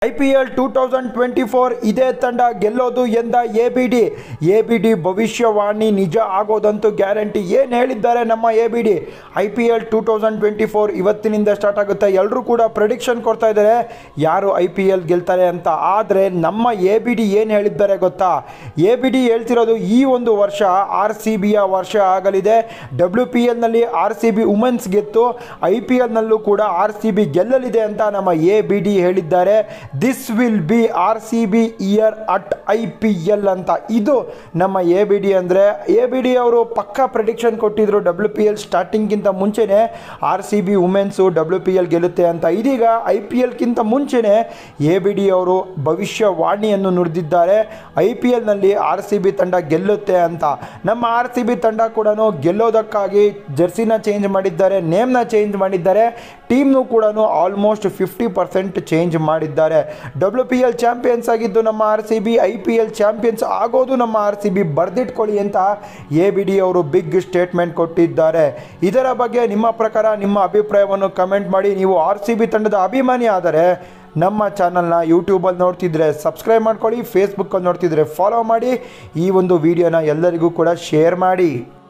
I P L two thousand twenty four ಇದೇ ತಂಡ ಗೆಲ್ಲೋದು ಎಂದ A B D A B D ಭವಿಷ್ಯವಾಣಿ ನಿಜ ಆಗೋದಂತೂ ಗ್ಯಾರಂಟಿ ಏನು ಹೇಳಿದ್ದಾರೆ ನಮ್ಮ A B D I P L two thousand twenty four ಇವತ್ತಿನಿಂದ ಸ್ಟಾರ್ಟ್ ಆಗುತ್ತೆ ಎಲ್ಲರೂ ಕೂಡ ಪ್ರಿಡಿಕ್ಷನ್ ಕೊಡ್ತಾ ಇದ್ದಾರೆ ಯಾರು ಐ ಪಿ ಎಲ್ ಗೆಲ್ತಾರೆ ಅಂತ ಆದರೆ ನಮ್ಮ ಎ ಬಿ ಡಿ ಏನು ಹೇಳಿದ್ದಾರೆ ಗೊತ್ತಾ ಎ ಬಿ ಡಿ ಹೇಳ್ತಿರೋದು ಈ ಒಂದು ವರ್ಷ ಆರ್ ಸಿ ಬಿಯ ವರ್ಷ ಆಗಲಿದೆ ಡಬ್ಲ್ಯೂ ಪಿ ಎಲ್ನಲ್ಲಿ ಆರ್ ಸಿ ಬಿ ವುಮೆನ್ಸ್ ಗೆತ್ತು ಐ ಪಿ ಎಲ್ನಲ್ಲೂ ಕೂಡ ಆರ್ ಸಿ ಬಿ ಗೆಲ್ಲಲಿದೆ ಅಂತ ನಮ್ಮ ಎ ಬಿ ಡಿ ಹೇಳಿದ್ದಾರೆ this will be R C B year at I P L ಅಂತ ಇದು ನಮ್ಮ ಎ ಬಿ ಡಿ ಅಂದರೆ ಎ ಬಿ ಡಿ ಅವರು ಪಕ್ಕಾ ಪ್ರೆಡಿಕ್ಷನ್ ಕೊಟ್ಟಿದ್ರು ಡಬ್ಲ್ಯೂ ಪಿ ಎಲ್ ಸ್ಟಾರ್ಟಿಂಗ್ಗಿಂತ ಮುಂಚೆನೇ R C B women's W P L ಗೆಲ್ಲುತ್ತೆ ಅಂತ ಇದೀಗ ಐ ಪಿ ಎಲ್ಗಿಂತ ಮುಂಚೆನೇ ಎ ಬಿ ಡಿ ಅವರು ಭವಿಷ್ಯವಾಣಿಯನ್ನು ನುಡಿದಿದ್ದಾರೆ ಐ ಪಿ ಎಲ್ನಲ್ಲಿ ಆರ್ ಸಿ ಬಿ ತಂಡ ಗೆಲ್ಲುತ್ತೆ ಅಂತ ನಮ್ಮ ಆರ್ ಸಿ ಬಿ ತಂಡ ಕೂಡ ಗೆಲ್ಲೋದಕ್ಕಾಗಿ ಜರ್ಸಿನ ಚೇಂಜ್ ಮಾಡಿದ್ದಾರೆ ನೇಮ್ನ ಚೇಂಜ್ ಮಾಡಿದ್ದಾರೆ ಟೀಮ್ನು ಕೂಡ ಆಲ್ಮೋಸ್ಟ್ ಫಿಫ್ಟಿ ಪರ್ಸೆಂಟ್ ಚೇಂಜ್ ಮಾಡಿದ್ದಾರೆ ಡಬ್ಲ್ಯೂ ಪಿ ಎಲ್ ಚಾಂಪಿಯನ್ಸ್ ಆಗಿದ್ದು ನಮ್ಮ R C B I P L champions ಆಗೋದು ನಮ್ಮ ಆರ್ ಸಿ ಬಿ ಬರೆದಿಟ್ಕೊಳ್ಳಿ ಅಂತ ಎ ಬಿ ಡಿ ಅವರು ಬಿಗ್ ಸ್ಟೇಟ್ಮೆಂಟ್ ಕೊಟ್ಟಿದ್ದಾರೆ ಇದರ ಬಗ್ಗೆ ನಿಮ್ಮ ಪ್ರಕಾರ ನಿಮ್ಮ ಅಭಿಪ್ರಾಯವನ್ನು ಕಮೆಂಟ್ ಮಾಡಿ ನೀವು ಆರ್ ಸಿ ಬಿ ತಂಡದ ಅಭಿಮಾನಿ ಆದರೆ ನಮ್ಮ ಚಾನಲ್ನ ಯೂಟ್ಯೂಬಲ್ಲಿ ನೋಡ್ತಿದ್ರೆ ಸಬ್ಸ್ಕ್ರೈಬ್ ಮಾಡ್ಕೊಳ್ಳಿ ಫೇಸ್ಬುಕ್ಕಲ್ಲಿ ನೋಡ್ತಿದ್ರೆ ಫಾಲೋ ಮಾಡಿ ಈ ಒಂದು ವಿಡಿಯೋನ ಎಲ್ಲರಿಗೂ ಕೂಡ ಶೇರ್ ಮಾಡಿ